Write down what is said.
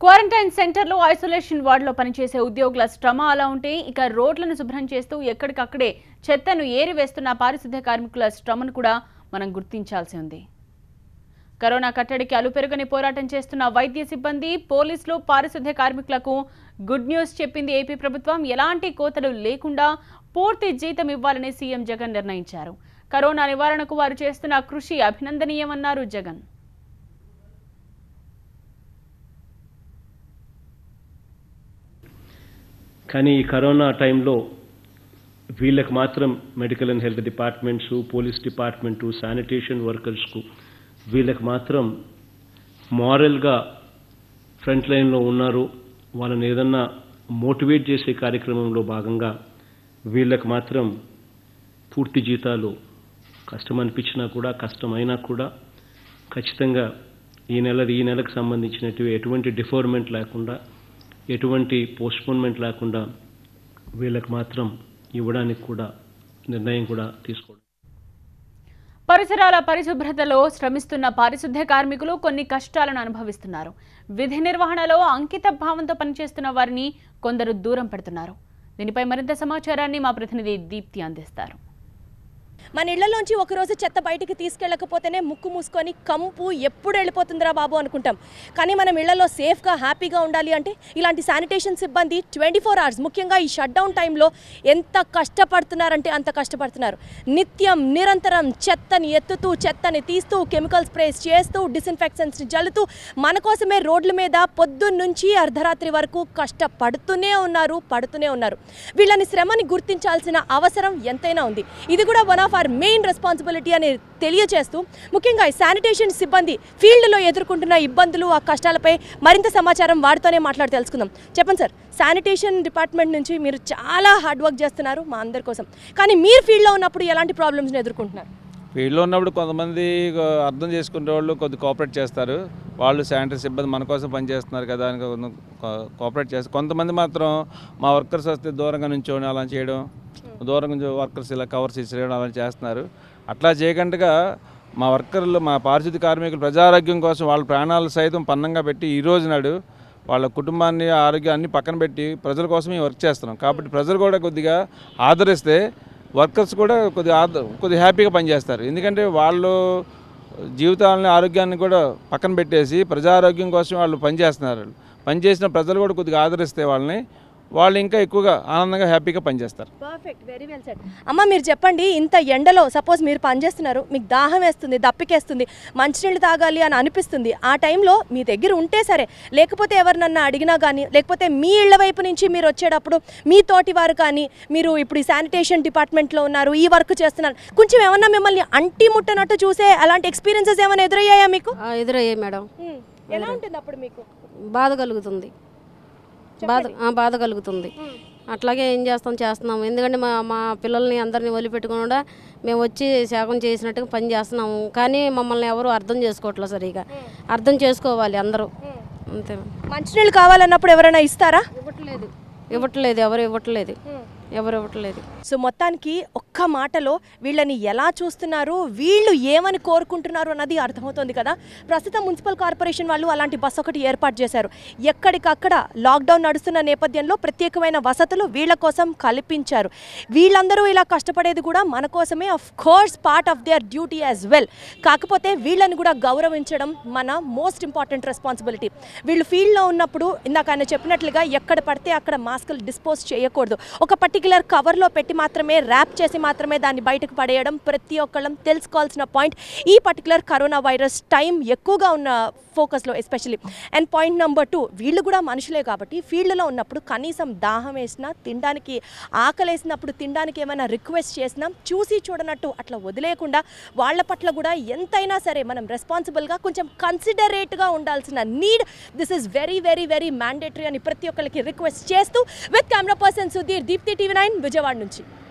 quarantine సెంటర్లో isolation వార్డులో పనిచేసే ఉద్యోగుల శ్రమ అలా ఉంటే ఇక రోడ్లను శుభ్రం చేస్తూ ఎక్కడికక్కడే చెత్తను ఏరివేస్తున్న పారిశుద్ధ్య కార్మికుల శ్రమను కూడా మనం గుర్తించాల్సి ఉంది కరోనా కట్టడికి అలుపెరుగని పోరాటం చేస్తున్న వైద్య సిబ్బంది పోలీసులు పారిశుద్ధ్య కార్మికులకు గుడ్ న్యూస్ చెప్పింది ఏపీ ప్రభుత్వం ఎలాంటి కోతలు లేకుండా పూర్తి జీతం ఇవ్వాలని సీఎం జగన్ నిర్ణయించారు కరోనా నివారణకు వారు చేస్తున్న కృషి అభినందనీయమన్నారు జగన్ కానీ ఈ కరోనా టైంలో వీళ్ళకి మాత్రం medical and health departments police department sanitation వర్కర్స్కు వీళ్ళకి మాత్రం మారల్గా ఫ్రంట్ లైన్లో ఉన్నారు వాళ్ళని ఏదన్నా మోటివేట్ చేసే కార్యక్రమంలో భాగంగా వీళ్ళకి మాత్రం పూర్తి జీతాలు కష్టం అనిపించినా కూడా కష్టమైనా కూడా ఖచ్చితంగా ఈ నెల ఈ నెలకు సంబంధించినట్టు ఎటువంటి డిఫర్మెంట్ లేకుండా ఎటువంటి పోస్ట్పోన్మెంట్ లేకుండా వీళ్ళకి మాత్రం ఇవ్వడానికి కూడా నిర్ణయం కూడా తీసుకోవడం పరిసరాల పరిశుభ్రతలో శ్రమిస్తున్న పారిశుద్ధ్య కార్మికులు కొన్ని కష్టాలను అనుభవిస్తున్నారు విధి నిర్వహణలో అంకిత భావంతో పనిచేస్తున్న వారిని కొందరు దూరం పెడుతున్నారు దీనిపై మరింత సమాచారాన్ని మా ప్రతినిధి దీప్తి అందిస్తారు మన ఇళ్లలోంచి ఒకరోజు చెత్త బయటికి తీసుకెళ్ళకపోతేనే ముక్కు మూసుకొని కంపు ఎప్పుడు వెళ్ళిపోతుందిరా బాబు అనుకుంటాం కానీ మనం ఇళ్లలో సేఫ్గా హ్యాపీగా ఉండాలి అంటే ఇలాంటి శానిటేషన్ సిబ్బంది ట్వంటీ ఫోర్ అవర్స్ ముఖ్యంగా ఈ షట్ డౌన్ టైంలో ఎంత కష్టపడుతున్నారంటే అంత కష్టపడుతున్నారు నిత్యం నిరంతరం చెత్తని ఎత్తుతూ చెత్తని తీస్తూ కెమికల్ స్ప్రేస్ చేస్తూ డిస్ఇన్ఫెక్షన్స్ని జల్లుతూ మన కోసమే రోడ్ల మీద పొద్దున్న నుంచి అర్ధరాత్రి వరకు కష్టపడుతూనే ఉన్నారు పడుతూనే ఉన్నారు వీళ్ళని శ్రమని గుర్తించాల్సిన అవసరం ఎంతైనా ఉంది ఇది కూడా one of our main responsibility అని తెలియజేస్తూ ముఖ్యంగా ఈ శానిటేషన్ సిబ్బంది ఫీల్డ్లో ఎదుర్కొంటున్న ఇబ్బందులు ఆ కష్టాలపై మరింత సమాచారం వారితోనే మాట్లాడి తెలుసుకుందాం చెప్పండి సార్ శానిటేషన్ డిపార్ట్మెంట్ నుంచి మీరు చాలా హార్డ్ వర్క్ చేస్తున్నారు మా అందరి కోసం కానీ మీరు ఫీల్డ్లో ఉన్నప్పుడు ఎలాంటి ప్రాబ్లమ్స్ని ఎదుర్కొంటున్నారు ఫీల్డ్లో ఉన్నప్పుడు కొంతమంది ఆ, అర్థం చేసుకునే వాళ్ళు కొద్ది కోఆపరేట్ చేస్తారు వాళ్ళు శానిటరీ సిబ్బంది మన కోసం పనిచేస్తున్నారు కదా అని కొంచెం కో- కోఆపరేట్ చేస్తారు కొంతమంది మాత్రం మా వర్కర్స్ వస్తే దూరంగా నుంచోని అలా చేయడం దూరం నుంచి వర్కర్స్ ఇలా కవర్స్ ఇచ్చేయడం అలా చేస్తున్నారు అట్లా చేయకుండా మా వర్కర్లు మా పారిశుద్ధ్య కార్మికులు ప్రజారోగ్యం కోసం వాళ్ళ ప్రాణాలు సైతం పన్నంగా పెట్టి ఈ రోజు నాడు వాళ్ళ కుటుంబాన్ని ఆరోగ్యాన్ని పక్కన పెట్టి ప్రజల కోసమే వర్క్ చేస్తున్నాం కాబట్టి ప్రజలు కూడా కొద్దిగా ఆదరిస్తే వర్కర్స్ కూడా కొద్దిగా ఆద కొద్దిగా హ్యాపీగా పనిచేస్తారు ఎందుకంటే వాళ్ళు జీవితాలని ఆరోగ్యాన్ని కూడా పక్కన పెట్టేసి ప్రజారోగ్యం కోసం వాళ్ళు పనిచేస్తున్నారు పనిచేసిన ప్రజలు కూడా కొద్దిగా ఆదరిస్తే వాళ్ళని వాళ్ళు ఇంకా ఎక్కువగా ఆనందంగా హ్యాపీగా పనిచేస్తారు పర్ఫెక్ట్ వెరీ వెల్ సెట్ అమ్మ మీరు చెప్పండి ఇంత ఎండలో సపోజ్ మీరు పనిచేస్తున్నారు మీకు దాహం వేస్తుంది దప్పికేస్తుంది మంచినీళ్ళు తాగాలి అని అనిపిస్తుంది ఆ టైంలో మీ దగ్గర ఉంటే సరే లేకపోతే ఎవరినన్నా అడిగినా కానీ లేకపోతే మీ ఇళ్ల వైపు నుంచి మీరు వచ్చేటప్పుడు మీ తోటి వారు కానీ మీరు ఇప్పుడు ఈ శానిటేషన్ డిపార్ట్మెంట్లో ఉన్నారు ఈ వర్క్ చేస్తున్నారు కొంచెం ఏమన్నా మిమ్మల్ని అంటి ముట్టనట్టు చూసే అలాంటి ఎక్స్పీరియన్సెస్ ఏమైనా ఎదురయ్యాయా మీకు ఆ, ఎదురయ్యాయి మేడం ఎలా ఉంటుంది అప్పుడు మీకు బాధ కలుగుతుంది బాధ ఆ, బాధ కలుగుతుంది అట్లాగే ఏం చేస్తాం చేస్తున్నాం ఎందుకంటే మా మా పిల్లల్ని అందరినీ వదిలిపెట్టుకుని కూడా మేము వచ్చి శాఖం చేసినట్టుగా పని చేస్తున్నాము కానీ మమ్మల్ని ఎవరు అర్థం చేసుకోవట్లేదు సరిగా అర్థం చేసుకోవాలి అందరూ అంతే మంచినీళ్ళు కావాలన్నప్పుడు ఎవరైనా ఇస్తారా ఇవ్వట్లేదు ఇవ్వట్లేదు ఎవరు ఇవ్వట్లేదు ఎవరు ఇవ్వట్లేదు సో మొత్తానికి ఒక్క మాటలో వీళ్ళని ఎలా చూస్తున్నారు వీళ్ళు ఏమని కోరుకుంటున్నారు అన్నది అర్థమవుతుంది కదా ప్రస్తుతం మున్సిపల్ కార్పొరేషన్ వాళ్ళు అలాంటి బస్ ఒకటి ఏర్పాటు చేశారు ఎక్కడికక్కడ లాక్డౌన్ నడుస్తున్న నేపథ్యంలో ప్రత్యేకమైన వసతులు వీళ్ళ కోసం కల్పించారు వీళ్ళందరూ ఇలా కష్టపడేది కూడా మన కోసమే of course part of their duty as well కాకపోతే వీళ్ళని కూడా గౌరవించడం మన మోస్ట్ ఇంపార్టెంట్ రెస్పాన్సిబిలిటీ వీళ్ళు ఫీల్డ్లో ఉన్నప్పుడు ఇందాక ఆయన చెప్పినట్లుగా ఎక్కడ పడితే అక్కడ మాస్కులు డిస్పోజ్ చేయకూడదు ఒక పర్టికులర్ కవర్లో పెట్టి మాత్రమే ర్యాప్ చేసి మాత్రమే దాన్ని బయటకు పడేయడం ప్రతి ఒక్కళ్ళం తెలుసుకోవాల్సిన పాయింట్ ఈ పర్టికులర్ కరోనా వైరస్ టైం ఎక్కువగా ఉన్న ఫోకస్లో especially and point number two వీళ్ళు కూడా మనుషులే కాబట్టి ఫీల్డ్లో ఉన్నప్పుడు కనీసం దాహం వేసినా తినడానికి ఆకలేసినప్పుడు తినడానికి ఏమైనా రిక్వెస్ట్ చేసినా చూసి చూడనట్టు అట్లా వదిలేయకుండా వాళ్ళ పట్ల కూడా ఎంతైనా సరే మనం రెస్పాన్సిబుల్గా కొంచెం కన్సిడరేట్గా ఉండాల్సిన need this is very very very mandatory అని ప్రతి ఒక్కరికి రిక్వెస్ట్ చేస్తూ with camera person Sudheer Deepthi TV nine Vijayawada నుంచి